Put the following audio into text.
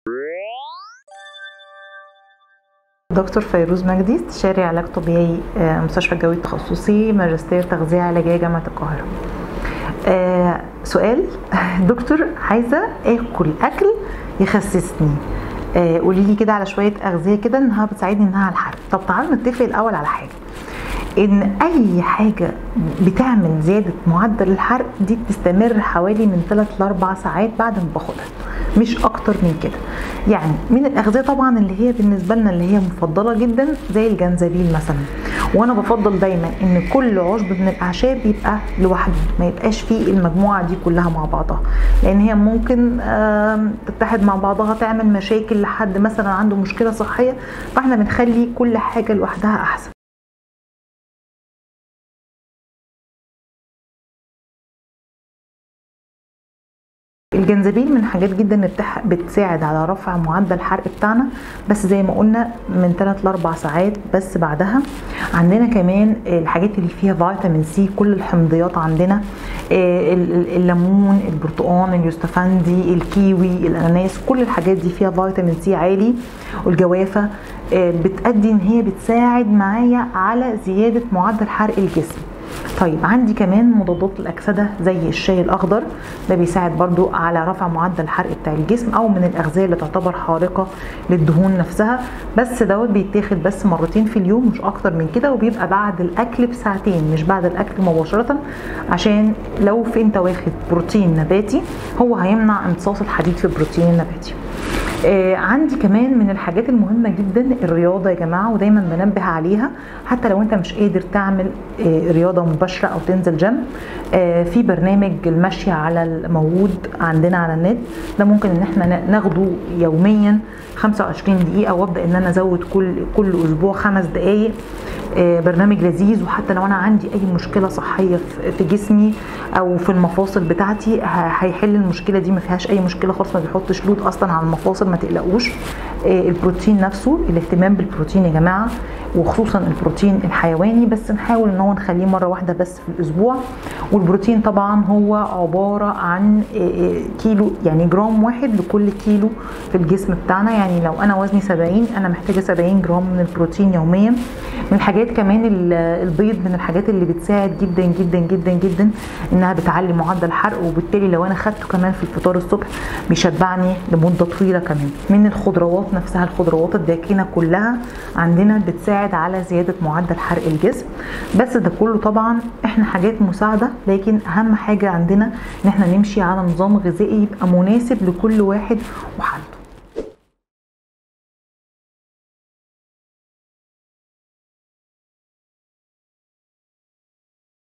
دكتور فيروز مجدي استشاري علاج طبيعي آه، مستشفى الجوي التخصصي ماجستير تغذية علاجية جامعة القاهرة آه، سؤال دكتور عايزة اكل اكل يخسسني آه، قولي لي كده على شوية اغذية كده انها بتساعدني انها على الحرق طب تعالوا نتفق الاول على حاجة ان اي حاجة بتعمل زيادة معدل الحرق دي بتستمر حوالي من 3 ل 4 ساعات بعد ما باخدها مش اكتر من كده يعني من الاغذيه طبعا اللي هي بالنسبه لنا اللي هي مفضله جدا زي الجنزبيل مثلا وانا بفضل دايما ان كل عشب من الاعشاب يبقى لوحده ما يبقاش فيه المجموعه دي كلها مع بعضها لان هي ممكن آم، تتحد مع بعضها تعمل مشاكل لحد مثلا عنده مشكله صحيه فاحنا بنخلي كل حاجه لوحدها احسن الجنزبيل من الحاجات جدا اللي بتح- بتساعد على رفع معدل الحرق بتاعنا بس زي ما قلنا من 3 ل 4 ساعات بس بعدها عندنا كمان الحاجات اللي فيها فيتامين سي كل الحمضيات عندنا آه، ال- ال- الليمون البرتقال اليوستفندي الكيوي الاناناس كل الحاجات دي فيها فيتامين سي عالي والجوافه آه، بتأدي ان هي بتساعد معايا على زياده معدل حرق الجسم طيب عندي كمان مضادات الاكسده زي الشاي الاخضر ده بيساعد برضو على رفع معدل الحرق بتاع الجسم او من الاغذيه اللي تعتبر حارقه للدهون نفسها بس دوت بيتاخد بس مرتين في اليوم مش اكتر من كده وبيبقى بعد الاكل بساعتين مش بعد الاكل مباشره عشان لو في انت واخد بروتين نباتي هو هيمنع امتصاص الحديد في البروتين النباتي آه عندي كمان من الحاجات المهمة جدا الرياضة يا جماعة ودايما بنبه عليها حتى لو انت مش قادر تعمل آه رياضة مباشرة او تنزل جيم آه في برنامج المشي على الموجود عندنا على النت ده ممكن ان احنا ناخده يوميا 25 دقيقة وابدا ان انا ازود كل كل اسبوع خمس دقائق آه، برنامج لذيذ وحتى لو انا عندي اي مشكله صحيه في- في جسمي او في المفاصل بتاعتي ه- هيحل المشكله دي ما فيهاش اي مشكله خالص ما بيحطش لود اصلا على المفاصل ما تقلقوش آه، البروتين نفسه الاهتمام بالبروتين يا جماعه وخصوصا البروتين الحيواني بس نحاول ان هو نخليه مره واحده بس في الاسبوع والبروتين طبعا هو عباره عن آه، آه، كيلو يعني جرام واحد لكل كيلو في الجسم بتاعنا يعني لو انا وزني 70 انا محتاجه 70 جرام من البروتين يوميا من الحاجات كمان ال- البيض من الحاجات اللي بتساعد جدا جدا جدا جدا انها بتعلي معدل الحرق وبالتالي لو انا خدته كمان في الفطار الصبح بيشبعني لمده طويله كمان من الخضروات نفسها الخضروات الداكنه كلها عندنا بتساعد على زياده معدل حرق الجسم بس ده كله طبعا احنا حاجات مساعده لكن اهم حاجه عندنا ان احنا نمشي على نظام غذائي يبقى مناسب لكل واحد وح-